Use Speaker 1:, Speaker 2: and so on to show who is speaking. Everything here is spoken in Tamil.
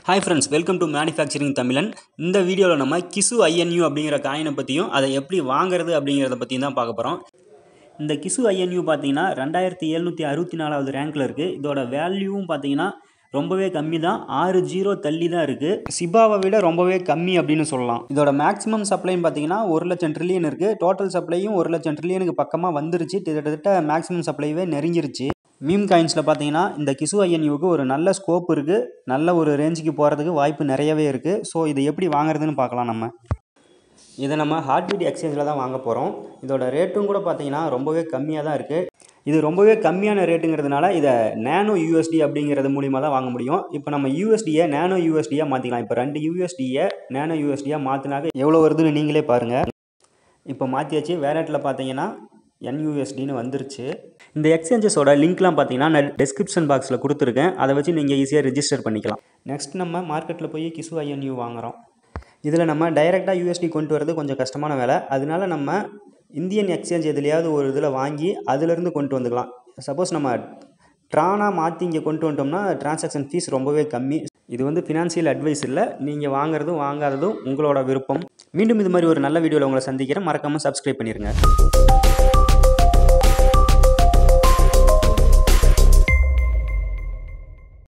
Speaker 1: hi friends welcome to manufacturing தமிழன் இந்த வீடியோவில் நம்ம கிசு ஐஎன்யூ அப்படிங்கிற காயினை பற்றியும் அதை எப்படி வாங்குறது அப்படிங்கிறத பற்றியும் தான் பார்க்க போகிறோம் இந்த கிசு ஐஎன்யூ பார்த்தீங்கன்னா ரெண்டாயிரத்தி எழுநூற்றி அறுபத்தி நாலாவது ரேங்க்கில் இருக்குது இதோட வேல்யூவும் பார்த்தீங்கன்னா ரொம்பவே கம்மி தான் ஆறு ஜீரோ தள்ளி தான் இருக்குது சிபாவை விட ரொம்பவே கம்மி அப்படின்னு சொல்லலாம் இதோட மேக்ஸிமம் சப்ளைன்னு பார்த்தீங்கன்னா ஒரு லட்சம் ட்ரில்லியன் இருக்குது டோட்டல் சப்ளையும் ஒரு லட்சம் ட்ரில்லியனுக்கு பக்கமாக வந்துருச்சு கிட்டத்தட்ட மேக்ஸிமம் சப்ளைவே நெருங்கிருச்சு மீம் காயின்ஸில் பார்த்தீங்கன்னா இந்த கிசு ஐஎன்யூக்கு ஒரு நல்ல ஸ்கோப் இருக்குது நல்ல ஒரு ரேஞ்சுக்கு போகிறதுக்கு வாய்ப்பு நிறையவே இருக்குது ஸோ இது எப்படி வாங்குறதுன்னு பார்க்கலாம் நம்ம இதை நம்ம ஹார்ட்பீட் எக்ஸ்சேஞ்சில் தான் வாங்க போகிறோம் இதோட ரேட்டும் கூட பார்த்தீங்கன்னா ரொம்பவே கம்மியாக தான் இருக்குது இது ரொம்பவே கம்மியான ரேட்டுங்கிறதுனால இதை நேனோ யூஎஸ்டி அப்படிங்கிறது மூலிமா தான் வாங்க முடியும் இப்போ நம்ம யூஎஸ்டியை நேனோ யூஎஸ்டியாக மாற்றிக்கலாம் இப்போ ரெண்டு யூஎஸ்டியை நேனோ யூஎஸ்டியாக மாற்றினாக்க எவ்வளோ வருதுன்னு நீங்களே பாருங்கள் இப்போ மாற்றியாச்சு வேலெட்டில் பார்த்தீங்கன்னா என்யூஎஸ்டின்னு வந்துருச்சு இந்த எக்ஸ்சேஞ்சஸோட லிங்க்லாம் பார்த்தீங்கன்னா நான் டெஸ்கிரிப்ஷன் பாக்ஸில் கொடுத்துருக்கேன் அதை வச்சு நீங்கள் ஈஸியாக ரிஜிஸ்டர் பண்ணிக்கலாம் நெக்ஸ்ட் நம்ம மார்க்கெட்டில் போய் கிசு ஐஎன்யூ வாங்குகிறோம் இதில் நம்ம டைரெக்டாக யூஎஸ்டி கொண்டு வரது கொஞ்சம் கஷ்டமான வேலை அதனால நம்ம இந்தியன் எக்ஸ்சேஞ்ச் எதுலையாவது ஒரு இதில் வாங்கி அதிலிருந்து கொண்டு வந்துக்கலாம் சப்போஸ் நம்ம ட்ரானாக மாற்றி இங்கே கொண்டு வந்துட்டோம்னா டிரான்சாக்ஷன் ஃபீஸ் ரொம்பவே கம்மி இது வந்து ஃபினான்ஷியல் அட்வைஸ் இல்லை நீங்கள் வாங்குறதும் வாங்காததும் உங்களோட விருப்பம் மீண்டும் இது மாதிரி ஒரு நல்ல வீடியோவில் உங்களை சந்திக்கிறேன் மறக்காமல் சப்ஸ்கிரைப் பண்ணிடுங்க